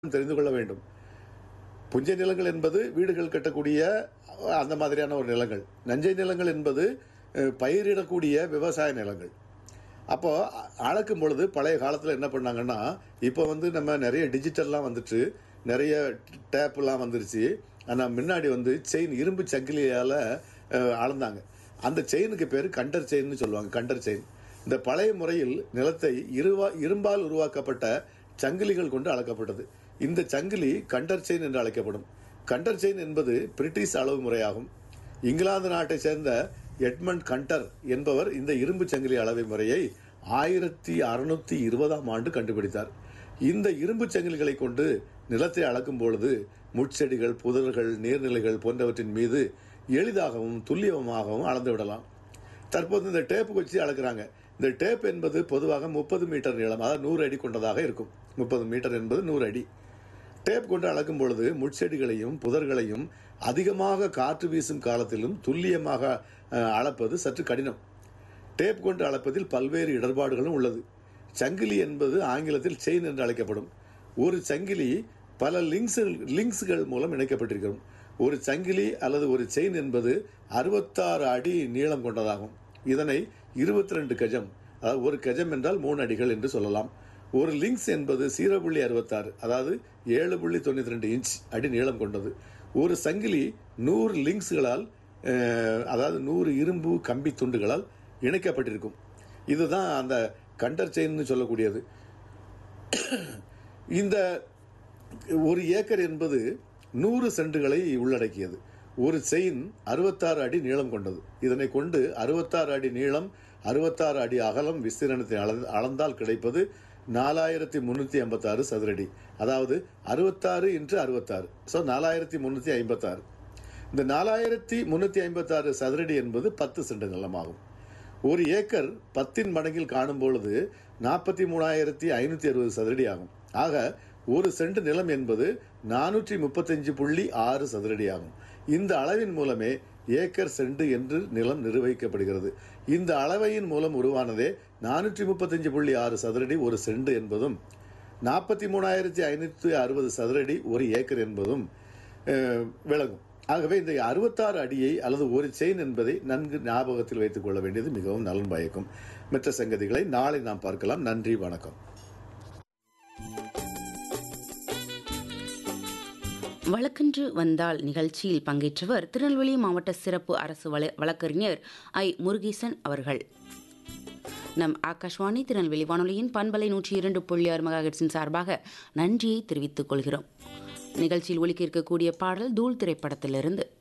தெரிந்து கொள்ள வேண்டும் புஞ்சை நிலங்கள் என்பது வீடுகள் கட்டக்கூடிய அந்த மாதிரியான ஒரு நிலங்கள் நஞ்சை நிலங்கள் என்பது அஹ், பயிரிடக்கூடிய விவசாய நிலங்கள் அப்போ அ- அளக்கும் பொழுது பழைய காலத்தில் என்ன பண்ணாங்கன்னா இப்போ வந்து நம்ம நிறைய டிஜிட்டல்லாம் வந்துட்டு நிறைய டேப்லாம் வந்துருச்சு ஆனால் முன்னாடி வந்து செயின் இரும்பு சங்கிலியால் அளந்தாங்க அந்த செயினுக்கு பேர் கண்டர் செயின்னு சொல்லுவாங்க கண்டர் செயின் இந்த பழைய முறையில் நிலத்தை இருவா இரும்பால் உருவாக்கப்பட்ட சங்கிலிகள் கொண்டு அளக்கப்பட்டது இந்த சங்கிலி கண்டர் செயின் என்று அழைக்கப்படும் கண்டர் செயின் என்பது பிரிட்டிஷ் அளவு முறையாகும் இங்கிலாந்து நாட்டை சேர்ந்த எட்மண்ட் கண்டர் என்பவர் இந்த இரும்பு சங்கிலி அளவை முறையை ஆயிரத்தி அறுநூத்தி இருபதாம் ஆண்டு கண்டுபிடித்தார் இந்த இரும்பு சங்கிலிகளை கொண்டு நிலத்தை அளக்கும் பொழுது முட்செடிகள் புதர்கள் நீர்நிலைகள் போன்றவற்றின் மீது எளிதாகவும் துல்லியமாகவும் அளந்து விடலாம் தற்போது இந்த டேப் வச்சு அளக்குறாங்க இந்த டேப் என்பது பொதுவாக முப்பது மீட்டர் நீளம் அதாவது நூறு அடி கொண்டதாக இருக்கும் முப்பது மீட்டர் என்பது நூறு அடி டேப் கொண்டு அளக்கும் பொழுது முட்செடிகளையும் புதர்களையும் அதிகமாக காற்று வீசும் காலத்திலும் துல்லியமாக அஹ், அளப்பது சற்று கடினம் டேப் கொண்டு அளப்பதில் பல்வேறு இடர்பாடுகளும் உள்ளது சங்கிலி என்பது ஆங்கிலத்தில் செயின் என்று அழைக்கப்படும் ஒரு சங்கிலி பல லிங்க்ஸ் லிங்க்ஸ்கள் மூலம் இணைக்கப்பட்டிருக்கும் ஒரு சங்கிலி அல்லது ஒரு செயின் என்பது அறுபத்தாறு அடி நீளம் கொண்டதாகும் இதனை இருபத்தி ரெண்டு கஜம் அதாவது ஒரு கஜம் என்றால் மூணு அடிகள் என்று சொல்லலாம் ஒரு லிங்க்ஸ் என்பது சீரோ புள்ளி அறுபத்தாறு அதாவது ஏழு புள்ளி தொண்ணூற்றி ரெண்டு இன்ச் அடி நீளம் கொண்டது ஒரு சங்கிலி நூறு லிங்க்ஸ்களால் அஹ், அதாவது நூறு இரும்பு கம்பி துண்டுகளால் இணைக்கப்பட்டிருக்கும் இதுதான் அந்த கண்டர் செயின்னு சொல்லக்கூடியது இந்த ஒரு ஏக்கர் என்பது நூறு சென்டுகளை உள்ளடக்கியது ஒரு செயின் அறுபத்தாறு அடி நீளம் கொண்டது இதனை கொண்டு அறுபத்தாறு அடி நீளம் அறுபத்தாறு அடி அகலம் விஸ்தீரணத்தை அளந்து- அளந்தால் கிடைப்பது நாலாயிரத்தி முன்னூத்தி ஐம்பத்தாறு சதுரடி அதாவது அறுபத்தாறு இன்று அறுபத்தாறு ஸோ நாலாயிரத்தி முன்னூத்தி ஐம்பத்தாறு இந்த நாலாயிரத்தி முன்னூத்தி ஐம்பத்தாறு சதுரடி என்பது பத்து சென்ட் நிலமாகும் ஒரு ஏக்கர் பத்தின் மடங்கில் காணும் பொழுது நாற்பத்தி மூணாயிரத்தி ஐநூத்தி அறுபது சதுரடி ஆகும் ஆக ஒரு சென்ட் நிலம் என்பது நானூற்றி முப்பத்தஞ்சு புள்ளி ஆறு சதுரடி ஆகும் இந்த அளவின் மூலமே ஏக்கர் சென்ட் என்று நிலம் நிர்வகிக்கப்படுகிறது இந்த அளவையின் மூலம் உருவானதே நானூற்றி முப்பத்தஞ்சு புள்ளி ஆறு சதுரடி ஒரு சென்ட் என்பதும் நாற்பத்தி மூணாயிரத்தி ஐநூற்றி அறுபது சதுரடி ஒரு ஏக்கர் என்பதும் அஹ், விளங்கும் ஆகவே இந்த அறுபத்தாறு அடியை அல்லது ஒரு செயின் என்பதை நன்கு ஞாபகத்தில் வைத்துக் கொள்ள வேண்டியது மிகவும் நலன் பயக்கும் மற்ற சங்கதிகளை நாளை நாம் பார்க்கலாம் நன்றி வணக்கம் வழக்கன்று வந்தால் நிகழ்ச்சியில் பங்கேற்றவர் திருநெல்வேலி மாவட்ட சிறப்பு அரசு வழ- வழக்கறிஞர் ஐ முருகேசன் அவர்கள் நம் ஆகாஷ்வாணி திருநெல்வேலி வானொலியின் பண்பலை நூற்றி இரண்டு புள்ளி ஆறு மெகாஹெட்ஸின் சார்பாக நன்றியை தெரிவித்துக் கொள்கிறோம் நிகழ்ச்சியில் ஒலிக்க இருக்கக்கூடிய பாடல் தூள் திரைப்படத்திலிருந்து